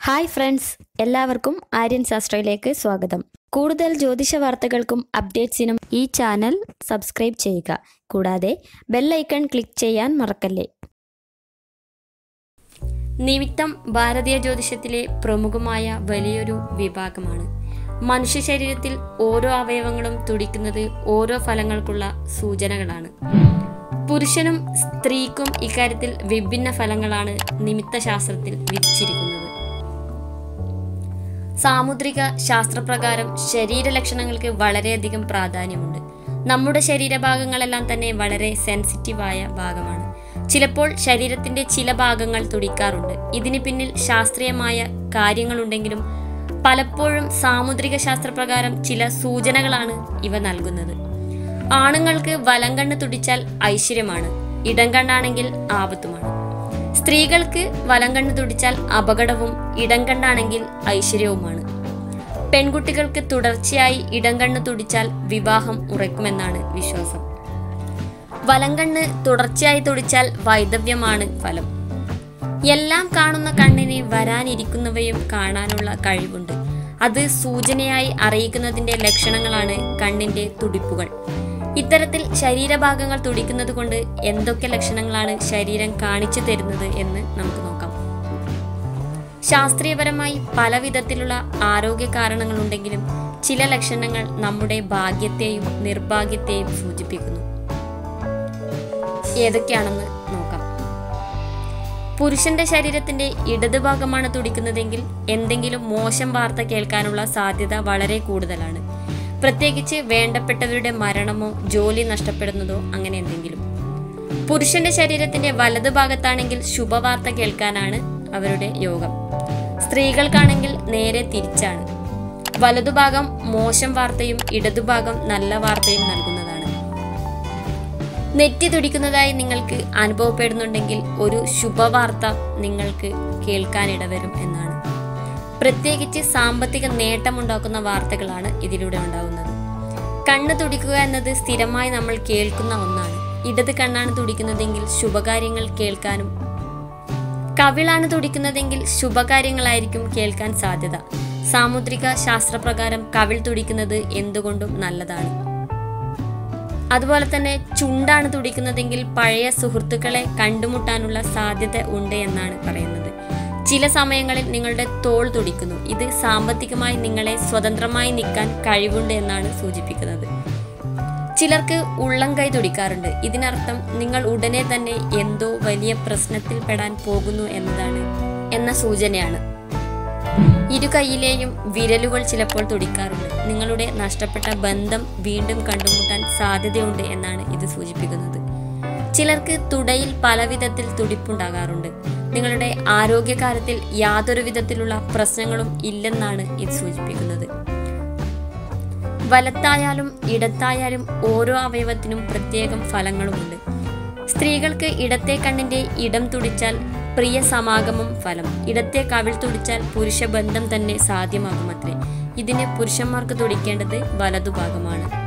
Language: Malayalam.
ഹായ് ഫ്രണ്ട്സ് എല്ലാവർക്കും ആര്യൻ ശാസ്ത്രയിലേക്ക് സ്വാഗതം കൂടുതൽ ജ്യോതിഷ വാർത്തകൾക്കും അപ്ഡേറ്റ്സിനും ഈ ചാനൽ സബ്സ്ക്രൈബ് ചെയ്യുക കൂടാതെ ബെല്ലൈക്കൺ ക്ലിക്ക് ചെയ്യാൻ മറക്കല്ലേ നിമിത്തം ഭാരതീയ ജ്യോതിഷത്തിലെ പ്രമുഖമായ വലിയൊരു വിഭാഗമാണ് മനുഷ്യ ശരീരത്തിൽ ഓരോ അവയവങ്ങളും തുടിക്കുന്നത് ഓരോ ഫലങ്ങൾക്കുള്ള സൂചനകളാണ് പുരുഷനും സ്ത്രീക്കും ഇക്കാര്യത്തിൽ വിഭിന്ന ഫലങ്ങളാണ് നിമിത്ത ശാസ്ത്രത്തിൽ വിധിച്ചിരിക്കുന്നത് സാമുദ്രിക ശാസ്ത്രപ്രകാരം ശരീരലക്ഷണങ്ങൾക്ക് വളരെയധികം പ്രാധാന്യമുണ്ട് നമ്മുടെ ശരീരഭാഗങ്ങളെല്ലാം തന്നെ വളരെ സെൻസിറ്റീവായ ഭാഗമാണ് ചിലപ്പോൾ ശരീരത്തിന്റെ ചില ഭാഗങ്ങൾ തുടിക്കാറുണ്ട് ഇതിന് പിന്നിൽ ശാസ്ത്രീയമായ കാര്യങ്ങളുണ്ടെങ്കിലും പലപ്പോഴും സാമുദ്രിക ശാസ്ത്രപ്രകാരം ചില സൂചനകളാണ് ഇവ നൽകുന്നത് ആണുങ്ങൾക്ക് വലങ്കണ്ണ് തുടിച്ചാൽ ഐശ്വര്യമാണ് ഇടംകണ്ണാണെങ്കിൽ ആപത്തുമാണ് സ്ത്രീകൾക്ക് വലങ്കണ്ണ് തുടിച്ചാൽ അപകടവും ഇടംകണ്ണാണെങ്കിൽ ഐശ്വര്യവുമാണ് പെൺകുട്ടികൾക്ക് തുടർച്ചയായി ഇടംകണ്ണ് തുടിച്ചാൽ വിവാഹം ഉറയ്ക്കുമെന്നാണ് വിശ്വാസം വലങ്കണ്ണ് തുടർച്ചയായി തുടിച്ചാൽ വൈദവ്യമാണ് ഫലം എല്ലാം കാണുന്ന കണ്ണിന് വരാനിരിക്കുന്നവയും കാണാനുള്ള കഴിവുണ്ട് അത് സൂചനയായി അറിയിക്കുന്നതിന്റെ ലക്ഷണങ്ങളാണ് കണ്ണിന്റെ തുടിപ്പുകൾ ഇത്തരത്തിൽ ശരീരഭാഗങ്ങൾ തുടിക്കുന്നത് കൊണ്ട് എന്തൊക്കെ ലക്ഷണങ്ങളാണ് ശരീരം കാണിച്ചു തരുന്നത് എന്ന് നമുക്ക് നോക്കാം ശാസ്ത്രീയപരമായി പല വിധത്തിലുള്ള ആരോഗ്യ കാരണങ്ങളുണ്ടെങ്കിലും ചില ലക്ഷണങ്ങൾ നമ്മുടെ ഭാഗ്യത്തെയും നിർഭാഗ്യത്തെയും സൂചിപ്പിക്കുന്നു ഏതൊക്കെയാണെന്ന് നോക്കാം പുരുഷന്റെ ശരീരത്തിന്റെ ഇടതുഭാഗമാണ് തുടിക്കുന്നതെങ്കിൽ എന്തെങ്കിലും മോശം വാർത്ത കേൾക്കാനുള്ള സാധ്യത വളരെ കൂടുതലാണ് പ്രത്യേകിച്ച് വേണ്ടപ്പെട്ടവരുടെ മരണമോ ജോലി നഷ്ടപ്പെടുന്നതോ അങ്ങനെ എന്തെങ്കിലും പുരുഷന്റെ ശരീരത്തിന്റെ വലതുഭാഗത്താണെങ്കിൽ ശുഭവാർത്ത കേൾക്കാനാണ് അവരുടെ യോഗം സ്ത്രീകൾക്കാണെങ്കിൽ നേരെ തിരിച്ചാണ് വലതുഭാഗം മോശം വാർത്തയും ഇടതുഭാഗം നല്ല വാർത്തയും നൽകുന്നതാണ് നെറ്റി തുടിക്കുന്നതായി നിങ്ങൾക്ക് അനുഭവപ്പെടുന്നുണ്ടെങ്കിൽ ഒരു ശുഭവാർത്ത നിങ്ങൾക്ക് കേൾക്കാനിടവരും എന്നാണ് പ്രത്യേകിച്ച് സാമ്പത്തിക നേട്ടമുണ്ടാക്കുന്ന വാർത്തകളാണ് ഇതിലൂടെ ഉണ്ടാകുന്നത് കണ്ണ് തുടിക്കുക എന്നത് സ്ഥിരമായി നമ്മൾ കേൾക്കുന്ന ഒന്നാണ് ഇടത് കണ്ണാണ് തുടിക്കുന്നതെങ്കിൽ ശുഭകാര്യങ്ങൾ കേൾക്കാനും കവിളാണ് തുടിക്കുന്നതെങ്കിൽ ശുഭകാര്യങ്ങളായിരിക്കും കേൾക്കാൻ സാധ്യത സാമുദ്രിക ശാസ്ത്രപ്രകാരം കവിൾ തുടിക്കുന്നത് എന്തുകൊണ്ടും നല്ലതാണ് അതുപോലെ തന്നെ ചുണ്ടാണ് തുടിക്കുന്നതെങ്കിൽ പഴയ സുഹൃത്തുക്കളെ കണ്ടുമുട്ടാനുള്ള സാധ്യത ഉണ്ട് എന്നാണ് പറയുന്നത് ചില സമയങ്ങളിൽ നിങ്ങളുടെ തോൾ തുടിക്കുന്നു ഇത് സാമ്പത്തികമായി നിങ്ങളെ സ്വതന്ത്രമായി നിൽക്കാൻ കഴിവുണ്ട് എന്നാണ് സൂചിപ്പിക്കുന്നത് ചിലർക്ക് ഉള്ളം കൈ തുടിക്കാറുണ്ട് ഇതിനർത്ഥം നിങ്ങൾ ഉടനെ തന്നെ എന്തോ വലിയ പ്രശ്നത്തിൽ പെടാൻ പോകുന്നു എന്നതാണ് എന്ന സൂചനയാണ് ഇരു കൈയിലെയും വിരലുകൾ ചിലപ്പോൾ തുടിക്കാറുണ്ട് നിങ്ങളുടെ നഷ്ടപ്പെട്ട ബന്ധം വീണ്ടും കണ്ടുമുട്ടാൻ സാധ്യതയുണ്ട് എന്നാണ് ഇത് സൂചിപ്പിക്കുന്നത് ചിലർക്ക് തുടയിൽ പല വിധത്തിൽ തുടിപ്പുണ്ടാകാറുണ്ട് നിങ്ങളുടെ ആരോഗ്യകാലത്തിൽ യാതൊരു വിധത്തിലുള്ള പ്രശ്നങ്ങളും ഇല്ലെന്നാണ് ഇത് സൂചിപ്പിക്കുന്നത് വലത്തായാലും ഇടത്തായാലും ഓരോ അവയവത്തിനും പ്രത്യേകം ഫലങ്ങളുമുണ്ട് സ്ത്രീകൾക്ക് ഇടത്തെ കണ്ണിന്റെ ഇടം തുടിച്ചാൽ പ്രിയ സമാഗമം ഫലം ഇടത്തെ കവിൾ തുടിച്ചാൽ പുരുഷ ബന്ധം തന്നെ സാധ്യമാകുമത്രേ ഇതിന് പുരുഷന്മാർക്ക് തുടിക്കേണ്ടത് വലതുഭാഗമാണ്